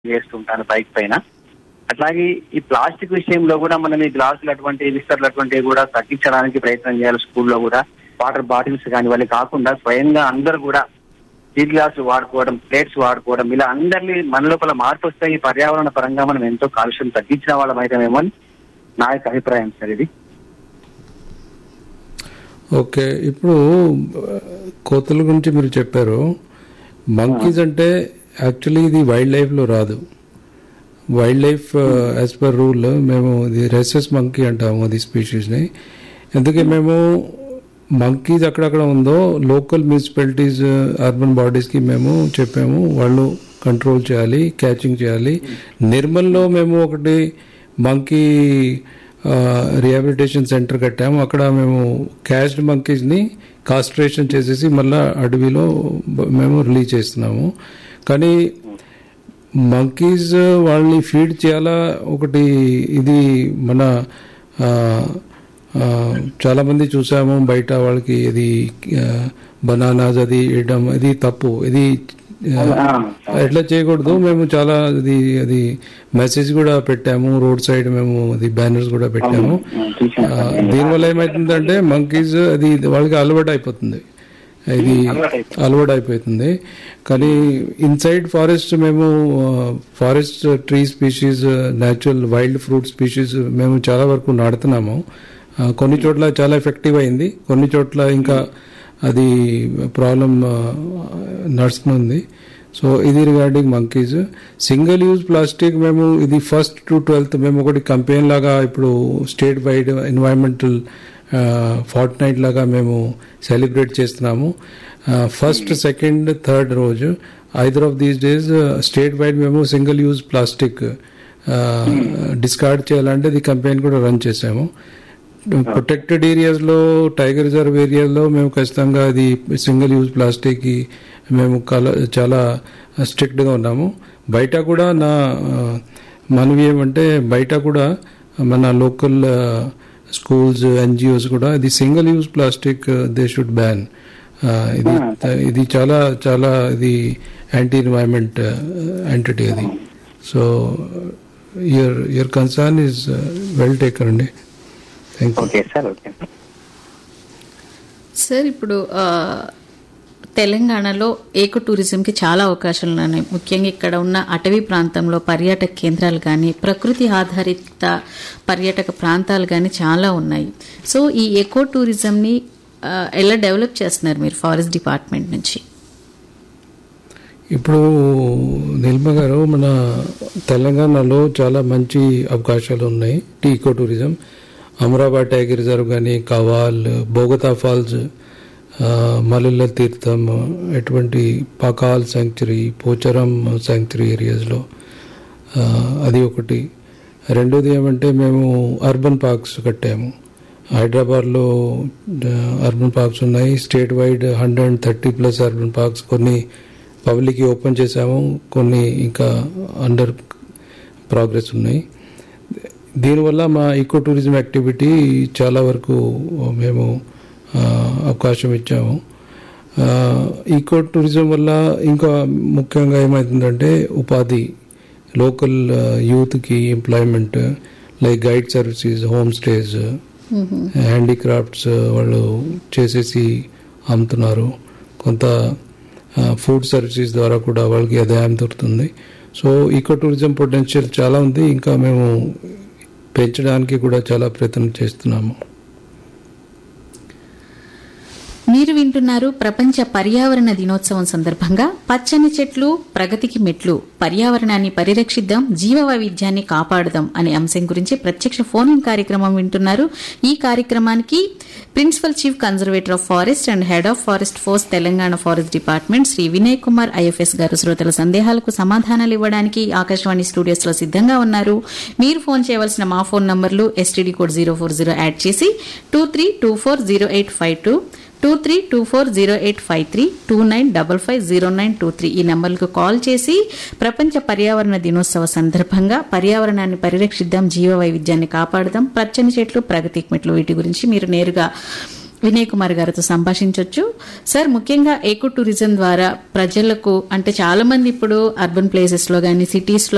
చేస్తుంటాను బైక్ పైన అట్లాగే ఈ ప్లాస్టిక్ విషయంలో కూడా మనం ఈ గ్లాసులు అటువంటి విస్తర్లు అటువంటివి కూడా తగ్గించడానికి ప్రయత్నం చేయాలి స్కూల్లో కూడా వాటర్ బాటిల్స్ కానీ వాళ్ళు కాకుండా స్వయంగా అందరూ కూడా స్టీల్ గ్లాసులు వాడుకోవడం ప్లేట్స్ వాడుకోవడం ఇలా అందరినీ మన లోపల మార్పు వస్తే ఈ పర్యావరణ పరంగా మనం ఎంతో కాలుష్యం తగ్గించిన వాళ్ళం అయితేమేమో అని నా యొక్క అభిప్రాయం సార్ ఇది ఓకే ఇప్పుడు ఆ, కోతుల గురించి మీరు చెప్పారు మంకీస్ అంటే యాక్చువల్లీ ఇది వైల్డ్ లైఫ్లో రాదు wild life as per rule మేము ఇది రెసెస్ మంకీ అంటాము అది స్పీషీస్ని ఎందుకే మేము మంకీస్ అక్కడక్కడ ఉందో లోకల్ మున్సిపాలిటీస్ అర్బన్ బాడీస్కి మేము చెప్పాము వాళ్ళు కంట్రోల్ చేయాలి క్యాచింగ్ చేయాలి నిర్మల్లో మేము ఒకటి మంకీ రిహాబిలిటేషన్ సెంటర్ కట్టాము అక్కడ మేము క్యాష్డ్ మంకీస్ని కాస్ట్రేషన్ చేసేసి మళ్ళీ అడవిలో బ- మేము రిలీజ్ చేస్తున్నాము కానీ మంకీస్ వాళ్ళని ఫీడ్ చేయాలా ఒకటి ఇది మన ఆ, ఆ, చాలా మంది చూసాము బయట వాళ్ళకి ఇది బనానాస్ అది వేయడం ఇది తప్పు ఇది ఆ, ఎట్లా చేయకూడదు మేము చాలా అది అది మెసేజ్ కూడా పెట్టాము రోడ్ సైడ్ మేము అది బ్యానర్స్ కూడా పెట్టాము ఆ, దీనివల్ల ఏమైతుందంటే మంకీస్ అది వాళ్ళకి అలవాటు అయిపోతుంది ఇది అలవాటు అయిపోతుంది కానీ ఇన్సైడ్ ఫారెస్ట్ మేము forest tree species natural wild fruit species మేము చాలా వరకు నాడుతున్నాము ఆ, కొన్ని చోట్ల చాలా ఎఫెక్టివ్ అయింది కొన్ని చోట్ల ఇంకా అది ప్రాబ్లం నడుస్తుంది సో ఇది regarding monkeys single use plastic మేము ఇది ఫస్ట్ టు ట్వెల్త్ మేము ఒకటి కంపెయిన్ లాగా ఇప్పుడు state wide environmental fortnight లాగా మేము సెలబ్రేట్ చేస్తున్నాము ఫస్ట్ సెకండ్ థర్డ్ రోజు either of these days state wide మేము సింగిల్ యూజ్ ప్లాస్టిక్ డిస్కార్డ్ చేయాలంటే ఇది కంపెయిన్ కూడా రన్ చేసాము ప్రొటెక్టెడ్ ఏరియాస్లో టైగర్ రిజర్వ్ ఏరియాలో మేము ఖచ్చితంగా అది సింగిల్ యూజ్ ప్లాస్టిక్ మేము కల- చాలా స్ట్రిక్ట్గా ఉన్నాము బయట కూడా నా ఆ, మనవి ఏమంటే బయట కూడా మన లోకల్ స్కూల్స్ ఎన్జిఓస్ కూడా ఇది single use plastic they should ban ఇది ఇది చాలా చాలా ఇది యాంటీ ఎన్వైరన్మెంట్ ఎంటిటీ అది so your your concern is well taken అండి thank you okay sir okay sir ఇప్పుడు ఆ, తెలంగాణలో ఏకో టూరిజంకి చాలా అవకాశాలు ఉన్నాయి ముఖ్యంగా ఇక్కడ ఉన్న అటవీ ప్రాంతంలో పర్యాటక కేంద్రాలు కానీ ప్రకృతి ఆధారిత పర్యాటక ప్రాంతాలు కానీ చాలా ఉన్నాయి సో ఈ ఎకో టూరిజంని ఆ, ఎలా డెవలప్ చేస్తున్నారు మీరు ఫారెస్ట్ డిపార్ట్మెంట్ నుంచి ఇప్పుడు నిల్మ గారు మన తెలంగాణలో చాలా మంచి అవకాశాలు ఉన్నాయి eco tourism Amrabad tiger reserve కానీ కవాల్ బోగతా ఫాల్స్ ఆ, మల్లెల తీర్థం ఎటువంటి పకాల్ శాంక్చురీ పోచారం శాంక్చురీ ఏరియాస్లో ఆ, అది ఒకటి రెండోది ఏమంటే మేము అర్బన్ పార్క్స్ కట్టాము హైదరాబాద్లో ఆ, అర్బన్ పార్క్స్ ఉన్నాయి state wide hundred and thirty plus urban parks కొన్ని పబ్లిక్కి ఓపెన్ చేశాము కొన్ని ఇంకా అండర్ ప్రోగ్రెస్ ఉన్నాయి దీనివల్ల మా ఈకో టూరిజం యాక్టివిటీ చాలా వరకు మేము ఆ, అవకాశం ఇచ్చాము ఆ, ఈకో టూరిజం వల్ల ఇంకా ముఖ్యంగా ఏమవుతుందంటే ఉపాధి లోకల్ యూత్కి employment like guide services home stays handicrafts వాళ్ళు చేసేసి అమ్ముతున్నారు కొంత ఫుడ్ సర్వీసెస్ ద్వారా కూడా వాళ్ళకి ఆదాయం దొరుకుతుంది సో ఈకో టూరిజం పొటెన్షియల్ చాలా ఉంది ఇంకా మేము పెంచడానికి కూడా చాలా ప్రయత్నం చేస్తున్నాము మీరు వింటున్నారు ప్రపంచ పర్యావరణ దినోత్సవం సందర్భంగా పచ్చని చెట్లు ప్రగతికి మెట్లు పర్యావరణాన్ని పరిరక్షిద్దాం జీవ వైవిధ్యాన్ని కాపాడుదాం అనే అంశం గురించి ప్రత్యక్ష ఫోన్ ఇన్ కార్యక్రమం వింటున్నారు ఈ కార్యక్రమానికి principal chief conservator of forest and head of forest force Telangana forest department Shri Vinay Kumar IFS గారు శ్రోతల సందేహాలకు సమాధానాలు ఇవ్వడానికి ఆకాశవాణి స్టూడియోస్ లో సిద్ధంగా ఉన్నారు మీరు ఫోన్ చేయవలసిన మా ఫోన్ నంబర్లు STD code zero four zero add చేసి two three two four zero eight five two two three two four zero eight five three two nine double five zero nine two three ఈ నంబర్లకు call చేసి ప్రపంచ పర్యావరణ దినోత్సవ సందర్భంగా పర్యావరణాన్ని పరిరక్షిద్దాం జీవ వైవిధ్యాన్ని కాపాడుదాం పచ్చని చెట్లు ప్రగతి మెట్లు వీటి గురించి మీరు నేరుగా వినయ్ కుమార్ గారితో సంభాషించవచ్చు సార్ ముఖ్యంగా ఏకో టూరిజం ద్వారా ప్రజలకు అంటే చాలా మంది ఇప్పుడు అర్బన్ ప్లేసెస్ లో కానీ సిటీస్ లో